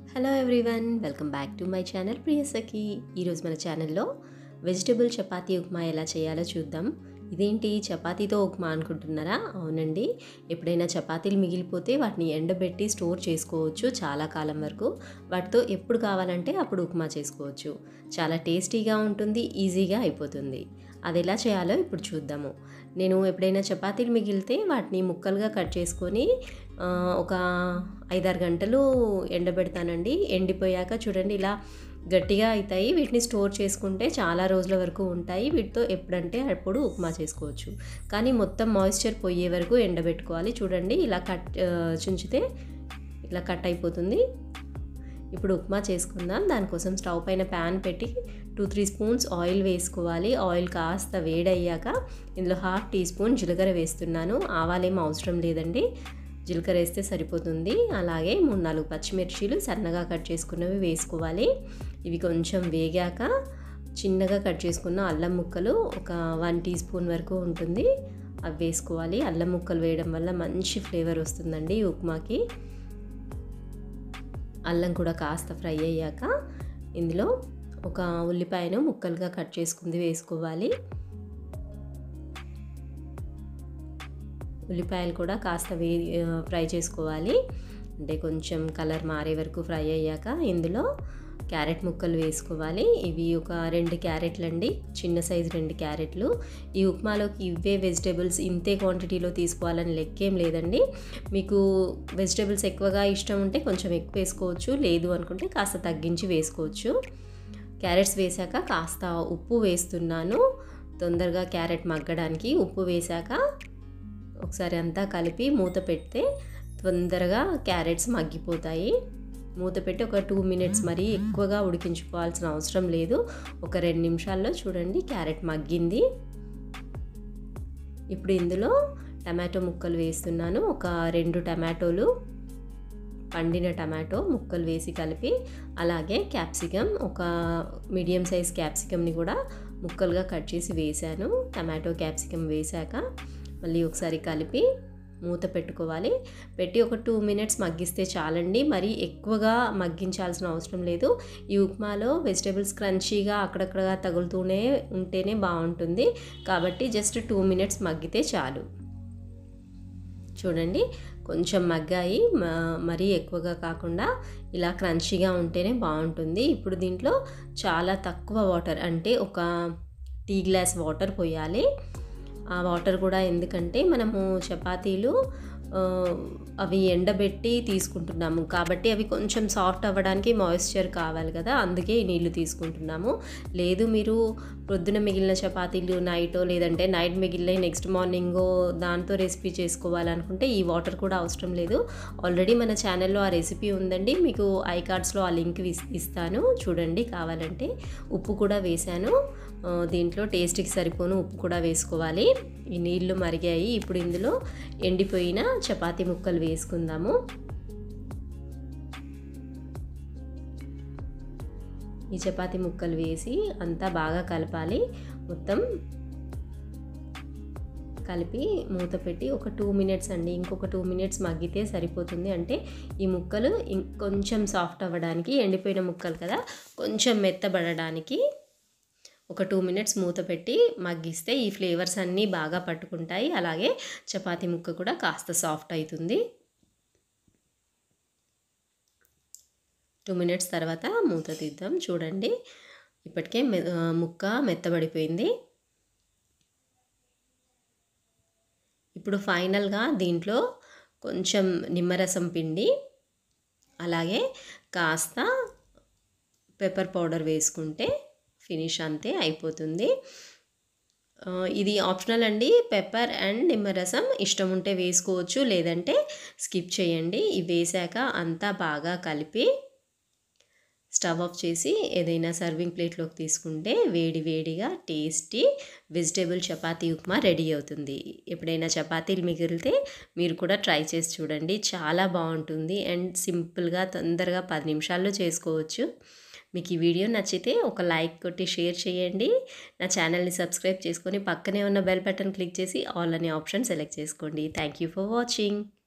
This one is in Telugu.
hello everyone welcome back to my channel Priyasakhi ఈరోజు మన ఛానల్లో వెజిటబుల్ చపాతీ ఉప్మా ఎలా చేయాలో చూద్దాం ఇదేంటి చపాతీతో ఉప్మా అనుకుంటున్నారా అవునండి ఎప్పుడైనా చపాతీలు మిగిలిపోతే వాటిని ఎండబెట్టి స్టోర్ చేసుకోవచ్చు చాలా కాలం వరకు వాటితో ఎప్పుడు కావాలంటే అప్పుడు ఉప్మా చేసుకోవచ్చు చాలా టేస్టీగా ఉంటుంది ఈజీగా అయిపోతుంది అది ఎలా చేయాలో ఇప్పుడు చూద్దాము నేను ఎప్పుడైనా చపాతీలు మిగిలితే వాటిని ముక్కలుగా కట్ చేసుకొని ఆ, ఒక ఐదారు గంటలు ఎండబెడతానండి ఎండిపోయాక చూడండి ఇలా గట్టిగా అవుతాయి వీటిని స్టోర్ చేసుకుంటే చాలా రోజుల వరకు ఉంటాయి వీటితో ఎప్పుడంటే అప్పుడు ఉప్మా చేసుకోవచ్చు కానీ మొత్తం మాయిశ్చర్ పోయే వరకు ఎండబెట్టుకోవాలి చూడండి ఇలా కట్ ఆ, చుంచితే ఇలా కట్ అయిపోతుంది ఇప్పుడు ఉప్మా చేసుకుందాం దానికోసం స్టవ్ పైన ప్యాన్ పెట్టి టూ త్రీ స్పూన్స్ ఆయిల్ వేసుకోవాలి ఆయిల్ కాస్త వేడయ్యాక ఇందులో హాఫ్ టీ స్పూన్ జీలకర్ర వేస్తున్నాను ఆవాలేం అవసరం లేదండి జీలకర్ర వేస్తే సరిపోతుంది అలాగే మూడు నాలుగు పచ్చిమిర్చీలు సన్నగా కట్ చేసుకున్నవి వేసుకోవాలి ఇవి కొంచెం వేగాక చిన్నగా కట్ చేసుకున్న అల్లం ముక్కలు ఒక వన్ టీ స్పూన్ వరకు ఉంటుంది అవి వేసుకోవాలి అల్లం ముక్కలు వేయడం వల్ల మంచి ఫ్లేవర్ వస్తుందండి ఈ ఉప్మాకి అల్లం కూడా కాస్త ఫ్రై అయ్యాక ఇందులో ఒక ఉల్లిపాయను ముక్కలుగా కట్ చేసుకుంది వేసుకోవాలి ఉల్లిపాయలు కూడా కాస్త వే ఫ్రై చేసుకోవాలి అంటే కొంచెం కలర్ మారే వరకు ఫ్రై అయ్యాక ఇందులో క్యారెట్ ముక్కలు వేసుకోవాలి ఇవి ఒక రెండు క్యారెట్లు అండి చిన్న సైజు రెండు క్యారెట్లు ఈ ఉప్మాలోకి ఇవే వెజిటేబుల్స్ ఇంతే క్వాంటిటీలో తీసుకోవాలని లెక్కేం లేదండి మీకు వెజిటేబుల్స్ ఎక్కువగా ఇష్టం ఉంటే కొంచెం ఎక్కువ వేసుకోవచ్చు లేదు అనుకుంటే కాస్త తగ్గించి వేసుకోవచ్చు క్యారెట్స్ వేశాక కాస్త ఉప్పు వేస్తున్నాను తొందరగా క్యారెట్ మగ్గడానికి ఉప్పు వేశాక ఒకసారి అంతా కలిపి మూత పెడితే తొందరగా క్యారెట్స్ మగ్గిపోతాయి మూత పెట్టి ఒక టూ మినిట్స్ మరీ ఎక్కువగా ఉడికించుకోవాల్సిన అవసరం లేదు ఒక రెండు నిమిషాల్లో చూడండి క్యారెట్ మగ్గింది ఇప్పుడు ఇందులో టమాటో ముక్కలు వేస్తున్నాను ఒక రెండు టమాటోలు పండిన టమాటో ముక్కలు వేసి కలిపి అలాగే క్యాప్సికమ్ ఒక మీడియం సైజ్ క్యాప్సికమ్ని కూడా ముక్కలుగా కట్ చేసి వేశాను టమాటో క్యాప్సికమ్ వేశాక మళ్ళీ ఒకసారి కలిపి మూత పెట్టుకోవాలి పెట్టి ఒక టూ మినిట్స్ మగ్గిస్తే చాలండి మరి ఎక్కువగా మగ్గించాల్సిన అవసరం లేదు ఈ ఉప్మాలో వెజిటేబుల్స్ క్రంచీగా అక్కడక్కడ తగులుతూనే ఉంటేనే బాగుంటుంది కాబట్టి జస్ట్ టూ మినిట్స్ మగ్గితే చాలు చూడండి కొంచెం మగ్గాయి మరీ ఎక్కువగా కాకుండా ఇలా క్రంచీగా ఉంటేనే బాగుంటుంది ఇప్పుడు దీంట్లో చాలా తక్కువ వాటర్ అంటే ఒక టీ గ్లాస్ వాటర్ పోయాలి ఆ వాటర్ కూడా ఎందుకంటే మనము చపాతీలు అవి ఎండబెట్టి తీసుకుంటున్నాము కాబట్టి అవి కొంచెం సాఫ్ట్ అవ్వడానికి మాయిశ్చర్ కావాలి కదా అందుకే ఈ నీళ్లు తీసుకుంటున్నాము లేదు మీరు ప్రొద్దున మిగిలిన చపాతీలు నైటో లేదంటే నైట్ మిగిలిన నెక్స్ట్ మార్నింగో దాంతో రెసిపీ చేసుకోవాలనుకుంటే ఈ వాటర్ కూడా అవసరం లేదు ఆల్రెడీ మన ఛానల్లో ఆ రెసిపీ ఉందండి మీకు ఐ కార్డ్స్లో ఆ లింక్ ఇస్తాను చూడండి కావాలంటే ఉప్పు కూడా వేశాను దీంట్లో టేస్ట్కి సరిపోను ఉప్పు కూడా వేసుకోవాలి ఈ నీళ్లు మరిగాయి ఇప్పుడు ఇందులో ఎండిపోయిన చపాతీ ముక్కలు వేసుకుందాము ఈ చపాతీ ముక్కలు వేసి అంతా బాగా కలపాలి మొత్తం కలిపి మూత పెట్టి ఒక టూ మినిట్స్ అండి ఇంకొక టూ మినిట్స్ మగ్గితే సరిపోతుంది అంటే ఈ ముక్కలు ఇంకొంచెం సాఫ్ట్ అవ్వడానికి ఎండిపోయిన ముక్కలు కదా కొంచెం మెత్తబడడానికి ఒక టూ మినిట్స్ మూత పెట్టి మగ్గిస్తే ఈ ఫ్లేవర్స్ అన్నీ బాగా పట్టుకుంటాయి అలాగే చపాతీ ముక్క కూడా కాస్త సాఫ్ట్ అవుతుంది టూ మినిట్స్ తర్వాత మూత తీద్దాం చూడండి ఇప్పటికే మె ముక్క మెత్తబడిపోయింది ఇప్పుడు ఫైనల్గా దీంట్లో కొంచెం నిమ్మరసం పిండి అలాగే కాస్త పెప్పర్ పౌడర్ వేసుకుంటే ఫినిష్ అంతే అయిపోతుంది ఇది ఆప్షనల్ అండి పెప్పర్ అండ్ నిమ్మరసం ఇష్టం ఉంటే వేసుకోవచ్చు లేదంటే స్కిప్ చేయండి ఇవి వేసాక అంతా బాగా కలిపి స్టవ్ ఆఫ్ చేసి ఏదైనా సర్వింగ్ ప్లేట్లోకి తీసుకుంటే వేడి వేడిగా tasty vegetable chapati upma ready అవుతుంది ఎప్పుడైనా చపాతీలు మిగిలితే మీరు కూడా ట్రై చేసి చూడండి చాలా బాగుంటుంది అండ్ సింపుల్గా తొందరగా పది నిమిషాల్లో చేసుకోవచ్చు మీకు ఈ వీడియో నచ్చితే ఒక లైక్ కొట్టి షేర్ చేయండి నా ఛానల్ని సబ్స్క్రైబ్ చేసుకొని పక్కనే ఉన్న బెల్ బటన్ క్లిక్ చేసి ఆల్ అనే ఆప్షన్ సెలెక్ట్ చేసుకోండి థ్యాంక్ యూ ఫర్ వాచింగ్